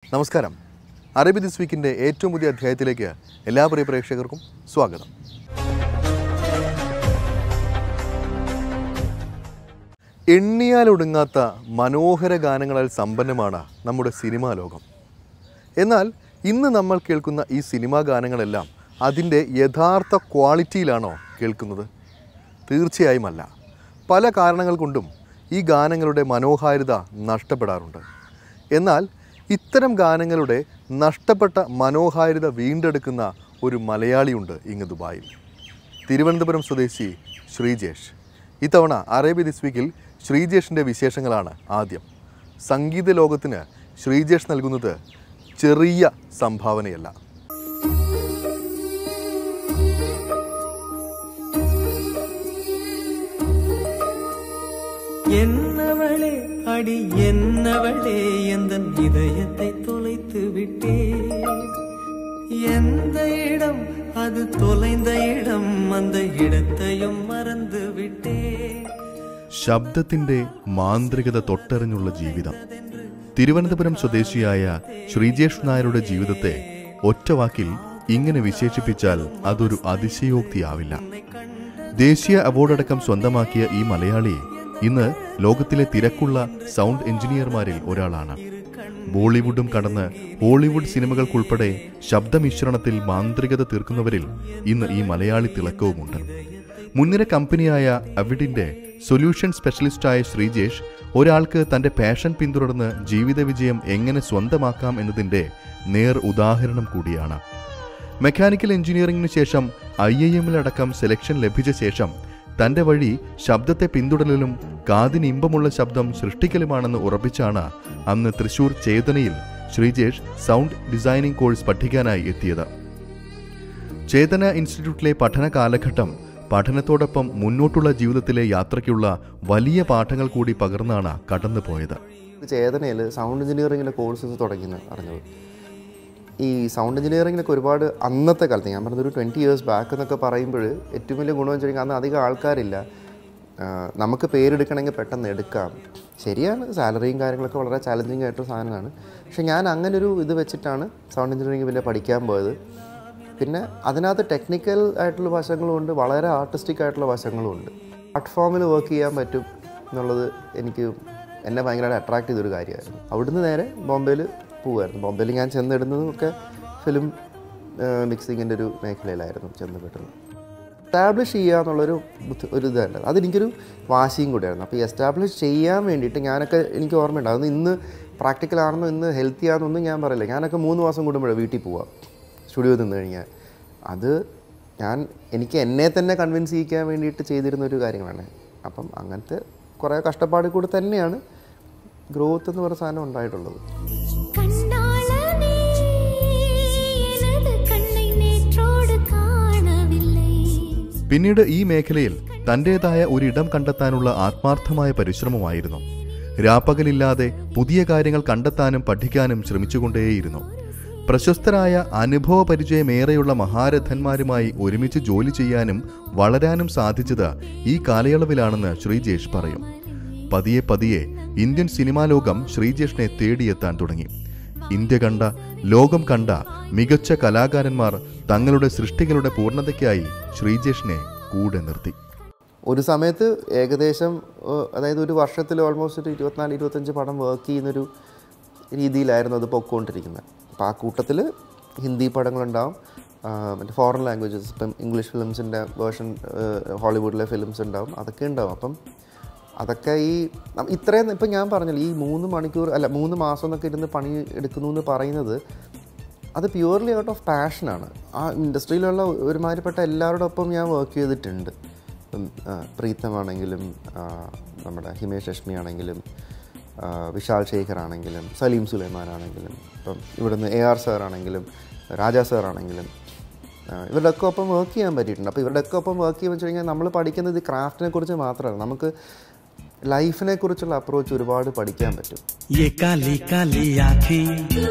നമസ്കാരം അറബി ദിസ് വീക്കിൻ്റെ ഏറ്റവും പുതിയ അധ്യായത്തിലേക്ക് എല്ലാ പ്രിയ പ്രേക്ഷകർക്കും സ്വാഗതം എണ്ണിയാലൊടുങ്ങാത്ത മനോഹര ഗാനങ്ങളാൽ സമ്പന്നമാണ് നമ്മുടെ സിനിമാ ലോകം എന്നാൽ ഇന്ന് നമ്മൾ കേൾക്കുന്ന ഈ സിനിമാ ഗാനങ്ങളെല്ലാം അതിൻ്റെ യഥാർത്ഥ ക്വാളിറ്റിയിലാണോ കേൾക്കുന്നത് തീർച്ചയായും അല്ല പല കാരണങ്ങൾ കൊണ്ടും ഈ ഗാനങ്ങളുടെ മനോഹാരിത നഷ്ടപ്പെടാറുണ്ട് എന്നാൽ ഇത്തരം ഗാനങ്ങളുടെ നഷ്ടപ്പെട്ട മനോഹാരിത വീണ്ടെടുക്കുന്ന ഒരു മലയാളിയുണ്ട് ഇങ്ങ് ദുബായിൽ തിരുവനന്തപുരം സ്വദേശി ശ്രീജേഷ് ഇത്തവണ അറേബ്യ ദിസ് വീക്കിൽ ശ്രീജേഷിൻ്റെ വിശേഷങ്ങളാണ് ആദ്യം സംഗീത ലോകത്തിന് ശ്രീജേഷ് നൽകുന്നത് ചെറിയ സംഭാവനയല്ല என்னவளே அடி என்னவளே எந்த இதயத்தை தொலைத்து விட்டே எந்த இடம் அது தொலைந்த இடம் அந்த இடத்தையும் மறந்து விட்டே ശബ്ദത്തിൻ്റെ മാന്ത്രികത തൊട്ടറിഞ്ഞുള്ള ജീവിതം തിരുവനന്തപുരം സ്വദേശിയായ ശ്രീജേഷ് നായരുടെ ജീവിതത്തെ ഒറ്റവാക്കിൽ ഇങ്ങനെ വിശേഷിപ്പിച്ചാൽ അതൊരു അതിശയോക്തിയാവില്ല ദേശീയ അവാർഡടക്കം സ്വന്തമാക്കിയ ഈ മലയാളി ഇന്ന് ലോകത്തിലെ തിരക്കുള്ള സൗണ്ട് എഞ്ചിനീയർമാരിൽ ഒരാളാണ് ബോളിവുഡും കടന്ന് ഹോളിവുഡ് സിനിമകൾക്കുൾപ്പെടെ ശബ്ദമിശ്രണത്തിൽ മാന്ത്രികത തീർക്കുന്നവരിൽ ഇന്ന് ഈ മലയാളി തിളക്കവുമുണ്ട് മുൻനിര കമ്പനിയായ അവിഡിന്റെ സൊല്യൂഷൻ സ്പെഷ്യലിസ്റ്റായ ശ്രീജേഷ് ഒരാൾക്ക് തന്റെ പാഷൻ പിന്തുടർന്ന് ജീവിത വിജയം എങ്ങനെ സ്വന്തമാക്കാം എന്നതിന്റെ നേർ ഉദാഹരണം കൂടിയാണ് മെക്കാനിക്കൽ എഞ്ചിനീയറിംഗിന് ശേഷം ഐ ഐ എമ്മിലടക്കം സെലക്ഷൻ ലഭിച്ച ശേഷം തന്റെ വഴി ശബ്ദത്തെ പിന്തുടരലും കാതിന് ഇമ്പമുള്ള ശബ്ദം സൃഷ്ടിക്കലുമാണെന്ന് ഉറപ്പിച്ചാണ് അന്ന് തൃശൂർ ചേതനയിൽ ശ്രീജേഷ് സൗണ്ട് ഡിസൈനിംഗ് കോഴ്സ് പഠിക്കാനായി എത്തിയത് ചേതന ഇൻസ്റ്റിറ്റ്യൂട്ടിലെ പഠന കാലഘട്ടം പഠനത്തോടൊപ്പം മുന്നോട്ടുള്ള ജീവിതത്തിലെ യാത്രയ്ക്കുള്ള വലിയ പാഠങ്ങൾ കൂടി പകർന്നാണ് കടന്നുപോയത് ചേതനയിൽ സൗണ്ട് എഞ്ചിനീയറിങ്ങിൻ്റെ കോഴ്സസ് തുടങ്ങിയെന്ന് അറിഞ്ഞത് ഈ സൗണ്ട് എഞ്ചിനീയറിങ്ങിനൊക്കെ ഒരുപാട് അന്നത്തെ കാലത്ത് ഞാൻ പറഞ്ഞത് ഒരു ട്വൻറ്റി ഇയേഴ്സ് ബാക്ക് എന്നൊക്കെ പറയുമ്പോൾ ഏറ്റവും വലിയ ഗുണമെന്ന് വെച്ചിട്ടുണ്ടെങ്കിൽ അന്ന് അധികം ആൾക്കാരില്ല ആ, നമുക്ക് പേരെടുക്കണമെങ്കിൽ പെട്ടെന്ന് എടുക്കാം ശരിയാണ് സാലറിയും കാര്യങ്ങളൊക്കെ വളരെ ചാലഞ്ചിങ് ആയിട്ടുള്ള സാധനമാണ് പക്ഷേ ഞാൻ അങ്ങനെ ഒരു ഇത് വെച്ചിട്ടാണ് സൗണ്ട് എഞ്ചിനീയറിംഗ് പിന്നെ പഠിക്കാൻ പോയത് പിന്നെ അതിനകത്ത് ടെക്നിക്കൽ ആയിട്ടുള്ള വശങ്ങളും ഉണ്ട് വളരെ ആർട്ടിസ്റ്റിക് ആയിട്ടുള്ള വശങ്ങളും ഉണ്ട് ആർട്ട് ഫോമിൽ വർക്ക് ചെയ്യാൻ പറ്റും എന്നുള്ളത് എനിക്ക് എന്നെ ഭയങ്കരമായിട്ട് അട്രാക്ട് ചെയ്തൊരു കാര്യമായിരുന്നു അവിടുന്ന് നേരെ ബോംബെയിൽ പോവുമായിരുന്നു ബോംബെയിൽ ഞാൻ ചെന്നിടുന്നതും ഒക്കെ ഫിലിം മിക്സിങ്ങിൻ്റെ ഒരു മേഖലയിലായിരുന്നു ചെന്ന് പെട്ടുന്നത് എസ്റ്റാബ്ലിഷ് ചെയ്യുക എന്നുള്ളൊരു ബുദ്ധി ഒരു ഇതല്ല അതെനിക്കൊരു വാശിയും കൂടിയായിരുന്നു അപ്പോൾ ഈ എസ്റ്റാബ്ലിഷ് ചെയ്യാൻ വേണ്ടിയിട്ട് ഞാനൊക്കെ എനിക്ക് ഓർമ്മയുണ്ട് അതൊന്നും ഇന്ന് പ്രാക്ടിക്കലാണെന്നോ ഇന്ന് ഹെൽത്തി ആണെന്നൊന്നും ഞാൻ പറയില്ല ഞാനൊക്കെ മൂന്ന് മാസം കൂടുമ്പോഴേ വീട്ടിൽ പോവാം സ്റ്റുഡിയോ നിന്ന് കഴിഞ്ഞാൽ അത് ഞാൻ എനിക്ക് എന്നെ തന്നെ കൺവിൻസ് ചെയ്യിക്കാൻ വേണ്ടിയിട്ട് ചെയ്തിരുന്ന ഒരു കാര്യങ്ങളാണ് അപ്പം അങ്ങനത്തെ കുറേ കഷ്ടപ്പാട് കൂടി തന്നെയാണ് ഗ്രോത്ത് എന്ന് പറയുന്ന സാധനം ഉണ്ടായിട്ടുള്ളത് கண்ணாளனே எனது கண்ணை நேற்றோடு காணவில்லை പിന്നീട് ഈ മേഖലയിൽ തന്റേതായ ഒരിടം കണ്ടെത്താനുള്ള ആത്മാർത്ഥമായ പരിശ്രമമായിരുന്നു രാപ്പകലില്ലാതെ പുതിയ കാര്യങ്ങൾ കണ്ടെത്താനും പഠിക്കാനും ശ്രമിച്ചുകൊണ്ടേയിരുന്നു പ്രശസ്തരായ അനുഭവ പരിചയമേറെയുള്ള മഹാരഥന്മാരുമായി ഒരുമിച്ച് ജോലി ചെയ്യാനും വളരാനും സാധിച്ചത് ഈ കാലയളവിലാണെന്ന് ശ്രീജേഷ് പറയും പതിയെ പതിയെ ഇന്ത്യൻ സിനിമാ ലോകം ശ്രീജേഷിനെ തേടിയെത്താൻ തുടങ്ങി ഇന്ത്യ കണ്ട ലോകം കണ്ട മികച്ച കലാകാരന്മാർ തങ്ങളുടെ സൃഷ്ടികളുടെ പൂർണ്ണതയ്ക്കായി ശ്രീജേഷിനെ കൂടെ നിർത്തി ഒരു സമയത്ത് ഏകദേശം ഏഹ്, അതായത് ഒരു വർഷത്തിൽ ഓൾമോസ്റ്റ് ഒരു ഇരുപത്തിനാല് ഇരുപത്തഞ്ച് പടം വർക്ക് ചെയ്യുന്നൊരു രീതിയിലായിരുന്നു അത് പൊക്കോണ്ടിരിക്കുന്നത് അപ്പോൾ ആ കൂട്ടത്തിൽ ഹിന്ദി പടങ്ങളുണ്ടാവും ആ, മറ്റേ ഫോറിൻ ലാംഗ്വേജസ് ഇപ്പം ഇംഗ്ലീഷ് ഫിലിംസിൻ്റെ വേർഷൻ ഹോളിവുഡിലെ ഫിലിംസ് ഉണ്ടാവും അതൊക്കെ ഉണ്ടാവും അപ്പം അതൊക്കെ ഈ നം- ഇത്രയും ഇപ്പം ഞാൻ പറഞ്ഞല്ലോ ഈ മൂന്ന് മണിക്കൂർ അല്ല മൂന്ന് മാസം എന്നൊക്കെ ഇരുന്ന് പണി എടുക്കുന്നു എന്ന് പറയുന്നത് അത് പ്യുവർലി ഔട്ട് ഓഫ് പാഷനാണ് ആ ഇൻഡസ്ട്രിയിലുള്ള ഒരുമാതിരിപ്പെട്ട എല്ലാവരോടൊപ്പം ഞാൻ വർക്ക് ചെയ്തിട്ടുണ്ട് ഇപ്പം ആ, പ്രീതമാണെങ്കിലും ആ, നമ്മുടെ ഹിമേഷ് രശ്മി ആണെങ്കിലും ആ, വിശാൽ ശേഖർ ആണെങ്കിലും സലീം സുലൈമാൻ ആണെങ്കിലും ഇപ്പം ഇവിടുന്ന് എ ആർ സാർ ആണെങ്കിലും രാജാ സാർ ആണെങ്കിലും ആ, ഇവരുടെയൊക്കെ ഒപ്പം വർക്ക് ചെയ്യാൻ പറ്റിയിട്ടുണ്ട് അപ്പോൾ ഇവരുടെയൊക്കെ ഒപ്പം വർക്ക് ചെയ്യുമ്പോൾ വെച്ച് കഴിഞ്ഞാൽ നമ്മൾ പഠിക്കുന്നത് ക്രാഫ്റ്റിനെ കുറിച്ച് മാത്രമല്ല നമുക്ക് ലൈഫിനെ കുറിച്ചുള്ള അപ്രോച്ച് ഒരുപാട് പഠിക്കാൻ പറ്റും ये काली काली आँखें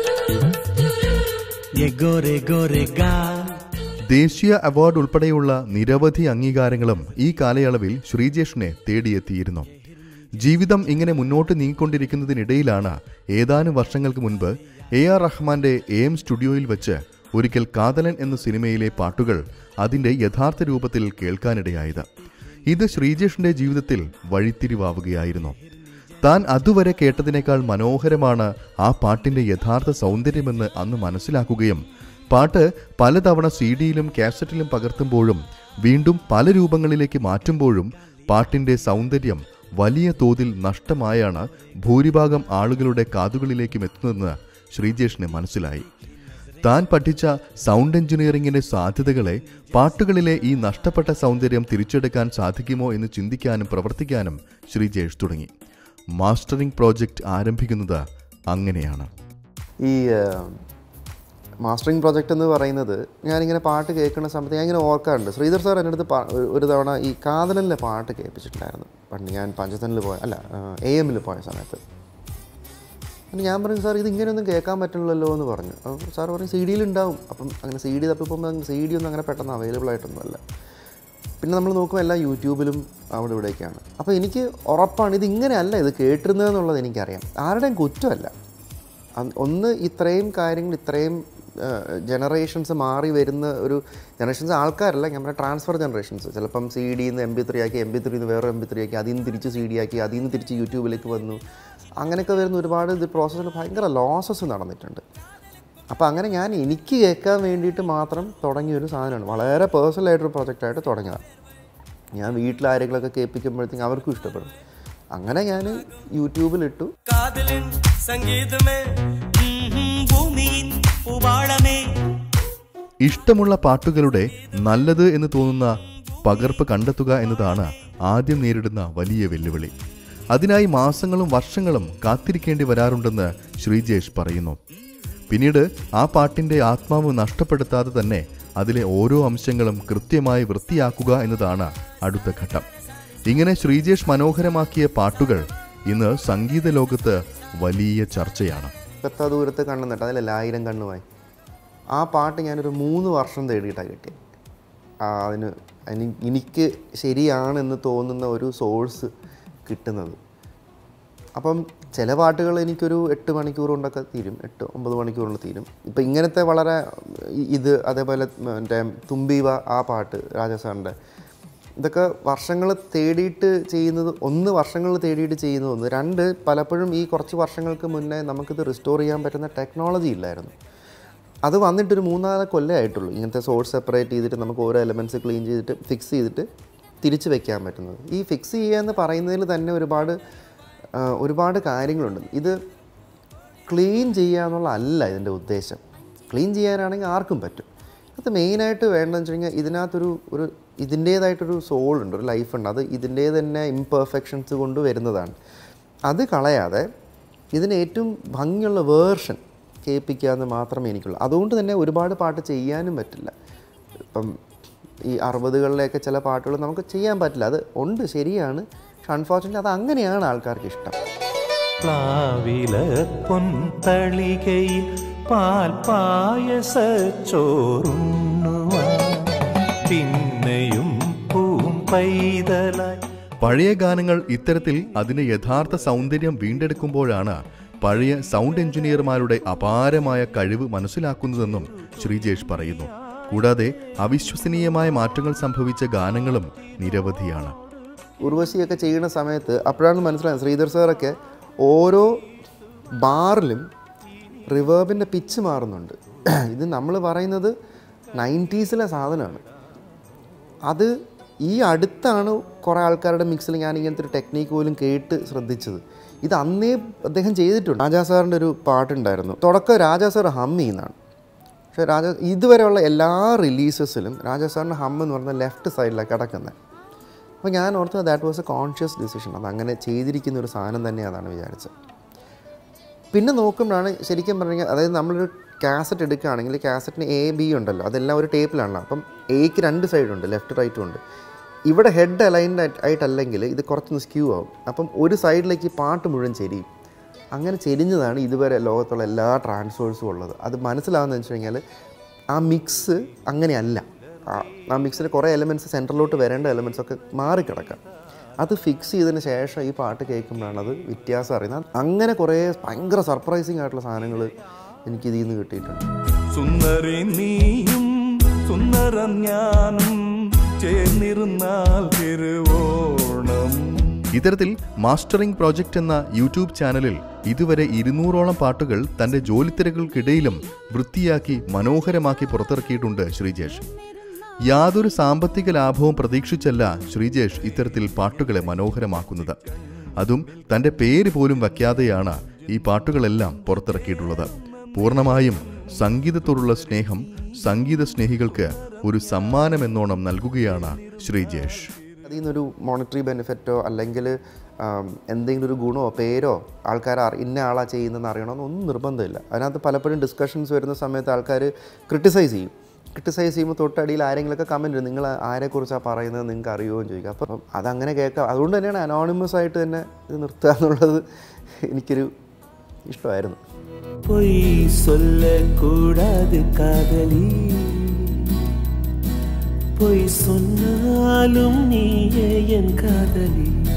ये गोरे गोरे गाल ദേശീയ അവാർഡ് ഉൾപ്പെടെയുള്ള നിരവധി അംഗീകാരങ്ങളും ഈ കാലയളവിൽ ശ്രീജേഷിനെ തേടിയെത്തിയിരുന്നു ജീവിതം ഇങ്ങനെ മുന്നോട്ട് നീങ്ങിക്കൊണ്ടിരിക്കുന്നതിനിടയിലാണ് ഏതാനും വർഷങ്ങൾക്ക് മുൻപ് എ ആർ റഹ്മാന്റെ എം സ്റ്റുഡിയോയിൽ വെച്ച് ഒരിക്കൽ കാതലൻ എന്ന സിനിമയിലെ പാട്ടുകൾ അതിന്റെ യഥാർത്ഥ രൂപത്തിൽ കേൾക്കാനിടയായത് ഇത് ശ്രീജേഷിന്റെ ജീവിതത്തിൽ വഴിത്തിരിവാവുകയായിരുന്നു താൻ അതുവരെ കേട്ടതിനേക്കാൾ മനോഹരമാണ് ആ പാട്ടിന്റെ യഥാർത്ഥ സൗന്ദര്യമെന്ന് അന്ന് മനസ്സിലാക്കുകയും പാട്ട് പലതവണ സി ഡിയിലും കാസറ്റിലും പകർത്തുമ്പോഴും വീണ്ടും പല രൂപങ്ങളിലേക്ക് മാറ്റുമ്പോഴും പാട്ടിന്റെ സൗന്ദര്യം വലിയ തോതിൽ നഷ്ടമായാണ് ഭൂരിഭാഗം ആളുകളുടെ കാതുകളിലേക്കും എത്തുന്നതെന്ന് ശ്രീജേഷിന് മനസ്സിലായി താൻ പഠിച്ച സൗണ്ട് എഞ്ചിനീയറിംഗിന്റെ സാധ്യതകളെ പാട്ടുകളിലെ ഈ നഷ്ടപ്പെട്ട സൗന്ദര്യം തിരിച്ചെടുക്കാൻ സാധിക്കുമോ എന്ന് ചിന്തിക്കാനും പ്രവർത്തിക്കാനും ശ്രീജേഷ് തുടങ്ങി മാസ്റ്ററിംഗ് പ്രോജക്റ്റ് ആരംഭിക്കുന്നത് അങ്ങനെയാണ് ഈ മാസ്റ്ററിംഗ് പ്രോജക്റ്റ് എന്ന് പറയുന്നത് ഞാനിങ്ങനെ പാട്ട് കേൾക്കുന്ന സമയത്ത് ഞാൻ ഇങ്ങനെ ഓർക്കാറുണ്ട് ശ്രീധർ സാർ എൻ്റെ അടുത്ത് പാ- ഒരു- ഒരു തവണ ഈ കാതലനിലെ പാട്ട് കേൾപ്പിച്ചിട്ടുണ്ടായിരുന്നു പണ്ട് ഞാൻ പഞ്ചതനിൽ പോയ അല്ല എ എമ്മിൽ പോയ സമയത്ത് അപ്പം ഞാൻ പറഞ്ഞു സാർ ഇത് ഇങ്ങനെയൊന്നും കേൾക്കാൻ പറ്റില്ലല്ലോ എന്ന് പറഞ്ഞു അപ്പോൾ സാർ പറഞ്ഞു സി ഡിയിൽ ഉണ്ടാവും അപ്പം അങ്ങനെ സി ഡി തപ്പിപ്പോൾ സി ഡി ഒന്നും അങ്ങനെ പെട്ടെന്ന് അവൈലബിൾ ആയിട്ടൊന്നുമല്ല പിന്നെ നമ്മൾ നോക്കുമ്പോൾ എല്ലാം യൂട്യൂബിലും അവിടെ ഇവിടെയൊക്കെയാണ് അപ്പോൾ എനിക്ക് ഉറപ്പാണ് ഇത് ഇങ്ങനെയല്ല ഇത് കേട്ടിരുന്നതെന്നുള്ളത് എനിക്കറിയാം ആരുടെയും കുറ്റമല്ല അന്ന് ഒന്ന് ഇത്രയും കാര്യങ്ങൾ ഇത്രയും ജനറേഷൻസ് മാറി വരുന്ന ഒരു ജനറേഷൻസ് ആൾക്കാരല്ല നമ്മുടെ ട്രാൻസ്ഫർ ജനറേഷൻസ് ചിലപ്പം സി ഡിയിൽ നിന്ന് എം ബി ത്രീ ആക്കി എം ബി ത്രീന്ന് വേറെ എം ബി ത്രീ ആക്കി അതിൽ നിന്ന് തിരിച്ച് സി ഡി ആക്കി അതിൽ നിന്ന് തിരിച്ച് യൂട്യൂബിലേക്ക് വന്നു അങ്ങനെയൊക്കെ വരുന്ന ഒരുപാട് ഇത് പ്രോസസ്സിൽ ഭയങ്കര ലോസസ് നടന്നിട്ടുണ്ട് അപ്പോൾ അങ്ങനെ ഞാൻ എനിക്ക് കേൾക്കാൻ വേണ്ടിയിട്ട് മാത്രം തുടങ്ങിയ ഒരു സാധനമാണ് വളരെ പേഴ്സണലായിട്ടൊരു പ്രൊജക്റ്റായിട്ട് തുടങ്ങിയതാണ് ഞാൻ വീട്ടിൽ ആരെങ്കിലുമൊക്കെ കേൾപ്പിക്കുമ്പോഴത്തേക്കും അവർക്കും ഇഷ്ടപ്പെടും അങ്ങനെ ഞാൻ യൂട്യൂബിലിട്ടു കാതലിൻ സംഗീതമേ ഭൂമിയിൻ പൂവാളമേ ഇഷ്ടമുള്ള പാട്ടുകളുടെ നല്ലത് എന്ന് തോന്നുന്ന പകർപ്പ് കണ്ടെത്തുക എന്നതാണ് ആദ്യം നേരിടുന്ന വലിയ വെല്ലുവിളി അതിനായി മാസങ്ങളും വർഷങ്ങളും കാത്തിരിക്കേണ്ടി വരാറുണ്ടെന്ന് ശ്രീജേഷ് പറയുന്നു പിന്നീട് ആ പാട്ടിന്റെ ആത്മാവ് നഷ്ടപ്പെടുത്താതെ തന്നെ അതിലെ ഓരോ അംശങ്ങളും കൃത്യമായി വൃത്തിയാക്കുക എന്നതാണ് അടുത്ത ഘട്ടം ഇങ്ങനെ ശ്രീജേഷ് മനോഹരമാക്കിയ പാട്ടുകൾ ഇന്ന് സംഗീത ലോകത്ത് വലിയ ചർച്ചയാണ് എത്ര ദൂരത്ത് കണ്ണു നട്ട് അതിലല്ല ആയിരം കണ്ണുമായി ആ പാട്ട് ഞാനൊരു മൂന്ന് വർഷം തേടിയിട്ടാണ് കിട്ടിയത് ആ, അതിന് എനി- എനിക്ക് ശരിയാണെന്ന് തോന്നുന്ന ഒരു സോഴ്സ് കിട്ടുന്നത് അപ്പം ചില പാട്ടുകൾ എനിക്കൊരു എട്ട് മണിക്കൂർ കൊണ്ടൊക്കെ തീരും എട്ട് ഒമ്പത് മണിക്കൂർ കൊണ്ട് തീരും ഇപ്പം ഇങ്ങനത്തെ വളരെ ഇ- ഇത് അതേപോലെ മറ്റേ തുമ്പീവ ആ പാട്ട് രാജസാറിൻ്റെ ഇതൊക്കെ വർഷങ്ങൾ തേടിയിട്ട് ചെയ്യുന്നത് ഒന്ന് വർഷങ്ങൾ തേടിയിട്ട് ചെയ്യുന്നത് ഒന്ന് രണ്ട് പലപ്പോഴും ഈ കുറച്ച് വർഷങ്ങൾക്ക് മുന്നേ നമുക്കിത് റിസ്റ്റോർ ചെയ്യാൻ പറ്റുന്ന ടെക്നോളജി ഇല്ലായിരുന്നു അത് വന്നിട്ടൊരു മൂന്നാല് കൊല്ലമേ ആയിട്ടുള്ളൂ ഇങ്ങനത്തെ സോഴ്സ് സെപ്പറേറ്റ് ചെയ്തിട്ട് നമുക്ക് ഓരോ എലമെൻറ്റ്സ് ക്ലീൻ ചെയ്തിട്ട് ഫിക്സ് ചെയ്തിട്ട് തിരിച്ച് വെക്കാൻ പറ്റുന്നത് ഈ ഫിക്സ് ചെയ്യുക എന്ന് പറയുന്നതിൽ തന്നെ ഒരുപാട് ആ, ഒരുപാട് കാര്യങ്ങളുണ്ട് ഇത് ക്ലീൻ ചെയ്യുക എന്നുള്ള അല്ല ഇതിൻ്റെ ഉദ്ദേശം ക്ലീൻ ചെയ്യാനാണെങ്കിൽ ആർക്കും പറ്റും അത് മെയിനായിട്ട് വേണ്ടതെന്ന് വെച്ച് കഴിഞ്ഞാൽ ഇതിനകത്തൊരു ഒരു ഇതിൻ്റേതായിട്ടൊരു സോൾ ഉണ്ട് ഒരു ലൈഫ് ഉണ്ട് അത് ഇതിൻ്റെ തന്നെ ഇംപെർഫെക്ഷൻസ് കൊണ്ട് വരുന്നതാണ് അത് കളയാതെ ഇതിന് ഏറ്റവും ഭംഗിയുള്ള വേർഷൻ കേൾപ്പിക്കുക എന്ന് മാത്രമേ എനിക്കുള്ളൂ അതുകൊണ്ട് തന്നെ ഒരുപാട് പാട്ട് ചെയ്യാനും പറ്റില്ല ഇപ്പം ഈ അറുപതുകളിലെയൊക്കെ ചില പാട്ടുകൾ നമുക്ക് ചെയ്യാൻ പറ്റില്ല അത് ഉണ്ട് ശരിയാണ് പക്ഷെ അൺഫോർച്ചുനേറ്റ്ലി അത് അങ്ങനെയാണ് ആൾക്കാർക്ക് ഇഷ്ടം പ്ലാവില പൊൻതളികയിൽ പാൽ പായസച്ചോറുണ്ണുവാൻ പിന്നെയും പൂം പൈതലായി പഴയ ഗാനങ്ങൾ ഇത്തരത്തിൽ അതിന്റെ യഥാർത്ഥ സൗന്ദര്യം വീണ്ടെടുക്കുമ്പോഴാണ് പഴയ സൗണ്ട് എഞ്ചിനീയർമാരുടെ അപാരമായ കഴിവ് മനസ്സിലാക്കുന്നതെന്നും ശ്രീജേഷ് പറയുന്നു കൂടാതെ അവിശ്വസനീയമായ മാറ്റങ്ങൾ സംഭവിച്ച ഗാനങ്ങളും നിരവധിയാണ് ഉർവശിയൊക്കെ ചെയ്യുന്ന സമയത്ത് അപ്പോഴാണ് മനസ്സിലായത് ശ്രീധർ സാറൊക്കെ ഓരോ ബാറിലും റിവേർബിൻ്റെ പിച്ച് മാറുന്നുണ്ട് ഇത് നമ്മൾ പറയുന്നത് നയൻറ്റീസിലെ സാധനമാണ് അത് ഈ അടുത്താണ് കുറേ ആൾക്കാരുടെ മിക്സിൽ ഞാൻ ഇങ്ങനത്തെ ഒരു ടെക്നീക്ക് പോലും കേട്ട് ശ്രദ്ധിച്ചത് ഇത് അന്നേ അദ്ദേഹം ചെയ്തിട്ടുണ്ട് രാജാ സാറിൻ്റെ ഒരു പാട്ടുണ്ടായിരുന്നു തുടക്കം രാജാ സാർ ഹം ചെയ്യുന്നതാണ് പക്ഷേ രാജ ഇതുവരെയുള്ള എല്ലാ റിലീസസിലും രാജാ സാറിൻ്റെ ഹം എന്ന് പറഞ്ഞാൽ ലെഫ്റ്റ് സൈഡിലാണ് കിടക്കുന്നത് അപ്പോൾ ഞാൻ ഓർത്തു that was a conscious decision അത് അങ്ങനെ ചെയ്തിരിക്കുന്ന ഒരു സാധനം തന്നെയാണെന്നാണ് വിചാരിച്ചത് പിന്നെ നോക്കുമ്പോഴാണ് ശരിക്കും പറഞ്ഞാൽ അതായത് നമ്മളൊരു കാസറ്റ് എടുക്കുകയാണെങ്കിൽ കാസറ്റിന് എ ബി ഉണ്ടല്ലോ അതെല്ലാം ഒരു ടേപ്പിലാണല്ലോ അപ്പം എക്ക് രണ്ട് സൈഡുണ്ട് ലെഫ്റ്റ് റൈറ്റും ഉണ്ട് ഇവിടെ ഹെഡ് അലൈൻഡ് ആയിട്ടല്ലെങ്കിൽ ഇത് കുറച്ചൊന്ന് സ്ക്യൂ ആവും അപ്പം ഒരു സൈഡിലേക്ക് പാട്ട് മുഴുവൻ ചെരിയും അങ്ങനെ ചെരിഞ്ഞതാണ് ഇതുവരെ ലോകത്തുള്ള എല്ലാ ട്രാൻസ്ഫേഴ്സും ഉള്ളത് അത് മനസ്സിലാവുന്നതെന്ന് വെച്ച് കഴിഞ്ഞാൽ ആ മിക്സ് അങ്ങനെയല്ല ആ- ആ മിക്സിൽ കുറേ എലമെൻറ്റ്സ് സെൻറ്ററിലോട്ട് വരേണ്ട എലമെൻറ്റ്സ് ഒക്കെ മാറിക്കിടക്കാം അത് ഫിക്സ് ചെയ്തതിന് ശേഷം ഈ പാട്ട് കേൾക്കുമ്പോഴാണ് അത് വ്യത്യാസം അറിയുന്നത് അങ്ങനെ കുറേ ഭയങ്കര സർപ്രൈസിങ് ആയിട്ടുള്ള സാധനങ്ങൾ എനിക്കിതിൽ നിന്ന് കിട്ടിയിട്ടുണ്ട് സുന്ദരി നീയും സുന്ദരൻ ഞാനും ചേർന്നിരുന്നാൽ തിരുവോണം ഇത്തരത്തിൽ മാസ്റ്ററിംഗ് പ്രോജക്റ്റ് എന്ന യൂട്യൂബ് ചാനലിൽ ഇതുവരെ ഇരുന്നൂറോളം പാട്ടുകൾ തന്റെ ജോലിത്തിരകൾക്കിടയിലും വൃത്തിയാക്കി മനോഹരമാക്കി പുറത്തിറക്കിയിട്ടുണ്ട് ശ്രീജേഷ് യാതൊരു സാമ്പത്തിക ലാഭവും പ്രതീക്ഷിച്ചല്ല ശ്രീജേഷ് ഇത്തരത്തിൽ പാട്ടുകളെ മനോഹരമാക്കുന്നത് അതും തന്റെ പേര് പോലും വയ്ക്കാതെയാണ് ഈ പാട്ടുകളെല്ലാം പുറത്തിറക്കിയിട്ടുള്ളത് പൂർണ്ണമായും സംഗീതത്തോടുള്ള സ്നേഹം സംഗീത സ്നേഹികൾക്ക് ഒരു സമ്മാനമെന്നോണം നൽകുകയാണ് ശ്രീജേഷ് അതിൽ നിന്നൊരു മോണിറ്ററി ബെനിഫിറ്റോ അല്ലെങ്കിൽ ആം, എന്തെങ്കിലും ഒരു ഗുണമോ പേരോ ആൾക്കാർ അറി- ഇന്ന ആളാ ചെയ്യുന്നതെന്ന് അറിയണമെന്ന് ഒന്നും നിർബന്ധമില്ല അതിനകത്ത് പലപ്പോഴും ഡിസ്കഷൻസ് വരുന്ന സമയത്ത് ആൾക്കാർ ക്രിട്ടിസൈസ് ചെയ്യും ക്രിട്ടിസൈസ് ചെയ്യുമ്പോൾ തൊട്ടടിയിൽ ആരെങ്കിലുമൊക്കെ കമൻറ്റ് ഇടും നിങ്ങൾ ആരെക്കുറിച്ചാണ് പറയുന്നത് നിങ്ങൾക്ക് അറിയുമോ എന്ന് ചോദിക്കുക അപ്പം അതങ്ങനെ കേൾക്കാം അതുകൊണ്ട് തന്നെയാണ് അനോണിമസ് ആയിട്ട് തന്നെ ഇത് നിർത്തുക എന്നുള്ളത് എനിക്കൊരു ഇഷ്ടമായിരുന്നു பொய் சொல்லக்கூடாது காதலி பொய் சொன்னாலும் நீயே என் காதலி